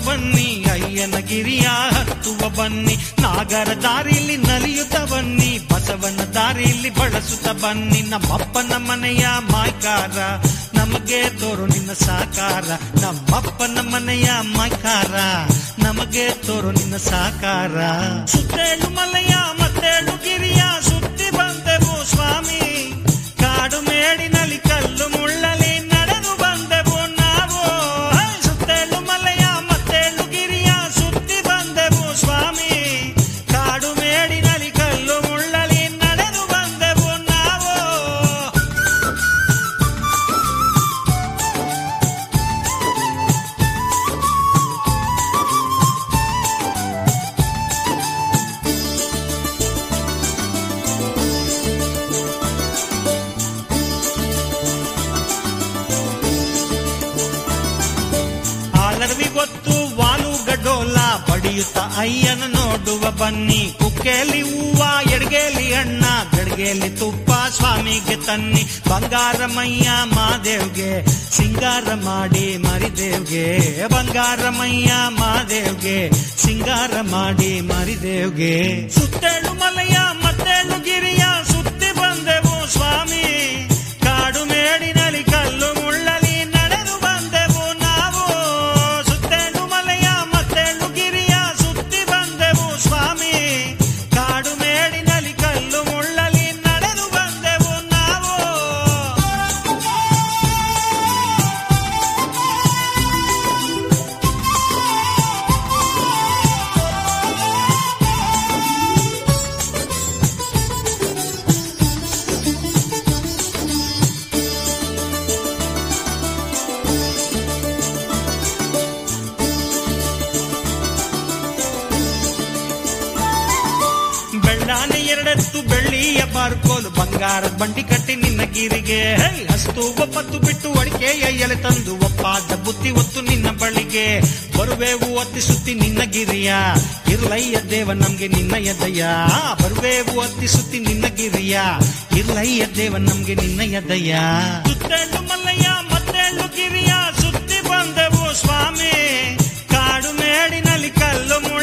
ಬನ್ನಿ ಅಯ್ಯನ ಗಿರಿಯ ಹತ್ತುವ ಬನ್ನಿ ನಾಗರ ದಾರಿಯಲ್ಲಿ ನಲಿಯುತ್ತ ಬನ್ನಿ ಬಸವನ ದಾರಿಯಲ್ಲಿ ಬಳಸುತ್ತ ಬನ್ನಿ ನಮ್ಮಪ್ಪನ ಮನೆಯ ಮಾಯ್ಕಾರ ನಮಗೆ ತೋರು ನಿನ್ನ ಸಾಕಾರ ನಮ್ಮಪ್ಪನ ಮನೆಯ ಮಾಯ್ಕಾರ ನಮಗೆ ತೋರು ನಿನ್ನ ಸಾಕಾರ ಸುತ್ತೇಳು ಮಲೆಯ ಮತ್ತೇಳು ಗಿರಿಯ ಸುತ್ತಿ ಬಂದೆವು ಸ್ವಾಮಿ ಕಾಡು ಮೇಡಿನಲ್ಲಿ ಕಲ್ಲು ಮುಳ್ಳಲಿ ನಡೆದು ಬಂದೆವು ನಾವು ಹೇ, ಸುತ್ತೇಳು ಮಲೆಯ ಮತ್ತೇಳು ಗಿರಿಯ ಸುತ್ತಿ ಬಂದೆವು ಸ್ವಾಮಿ ಕಾಡು ಮೇಡಿನಲ್ಲಿ ಕಲ್ಲು ಮುಳ್ಳಲಿ ನಡೆದು ಬಂದೆವು ನಾವು ಆಲರ್ವಿ ಗೊತ್ತು ವಾಲು ಗಡೋಲ ಬಡಿಯುತ್ತ ಅಯ್ಯನ ನೋಡುವ ಬನ್ನಿ ಕುಕ್ಕೆಲಿ ಹೂವ ಎಡಗೇಲಿ ಅಣ್ಣ ಗಡ್ಗೆಲಿ ತುಪ್ಪ ಸ್ವಾಮಿಗೆ ತನ್ನಿ ಬಂಗಾರಮಯ್ಯ ಮಾದೇವ್ಗೆ ಸಿಂಗಾರ ಮಾಡಿ ಮರಿದೇವ್ಗೆ ಬಂಗಾರಮಯ್ಯ ಮಾದೇವ್ಗೆ ಸಿಂಗಾರ ಮಾಡಿ ಮರಿದೇವ್ಗೆ ಸುತ್ತೇಳು ಮಲೆಯ ಮತ್ತೇಳು ಗಿರಿಯ ಸುತ್ತಿ ಬಂದೆವು ಸ್ವಾಮಿ ಕಾಡು ಮೇಡಿನಲ್ಲಿ ಕಲ್ಲು ಮುಳ್ಳಲಿ ನಡೆದು ಬಂದೆವು ನಾವು ಸುತ್ತೇಳು ಮಲೆಯ ಮತ್ತೇಳು ಗಿರಿಯ ಸುತ್ತಿ ಬಂದೆವು ಸ್ವಾಮಿ ಕಾಡು ಮೇಡಿನಲ್ಲಿ ಕಲ್ಲು ಮುಳ್ಳಲಿ ನಡೆದು ಬಂದೆವು ನಾವು ಬೆಳ್ಳಾನೆ ಎರಡೆತ್ತು ಬೆಳ್ಳಿಯ ಬಾರ್ಕೋಲು ಬಂಗಾರದ ಬಂಡಿ ಕಟ್ಟಿ ನಿನ್ನ ಗಿರಿಗೆ ಹೈ, ಹಸ್ತು ಒಪ್ಪತ್ತು ಬಿಟ್ಟು ಅಡಿಕೆಯ ಎಲೆ ತಂದು ಒಪ್ಪಾದ ಬುತ್ತಿ ಒತ್ತು ನಿನ್ನ ಬಳಿಗೆ ಬರುವೆವು ಅತ್ತಿ ಸುತ್ತಿ ನಿನ್ನ ಗಿರಿಯ ಇರ್ಲಯ್ಯ ದೇವ ನಮ್ಗೆ ನಿನ್ನ ಎದಯ್ಯ ಬರುವೆವು ಅತ್ತಿ ಸುತ್ತಿ ನಿನ್ನ ಗಿರಿಯ ಇರ್ಲಯ್ಯ ದೇವ ನಮ್ಗೆ ನಿನ್ನ ಎದಯ್ಯ ಸುತ್ತೇಳು ಮಲ್ಲಯ್ಯ ಮತ್ತೇಳು ಗಿರಿಯ ಸುತ್ತಿ ಬಂದೆವು ಸ್ವಾಮಿ ಕಾಡು ಮೇಡಿನಲ್ಲಿ ಕಲ್ಲು ಮುಳ್ಳು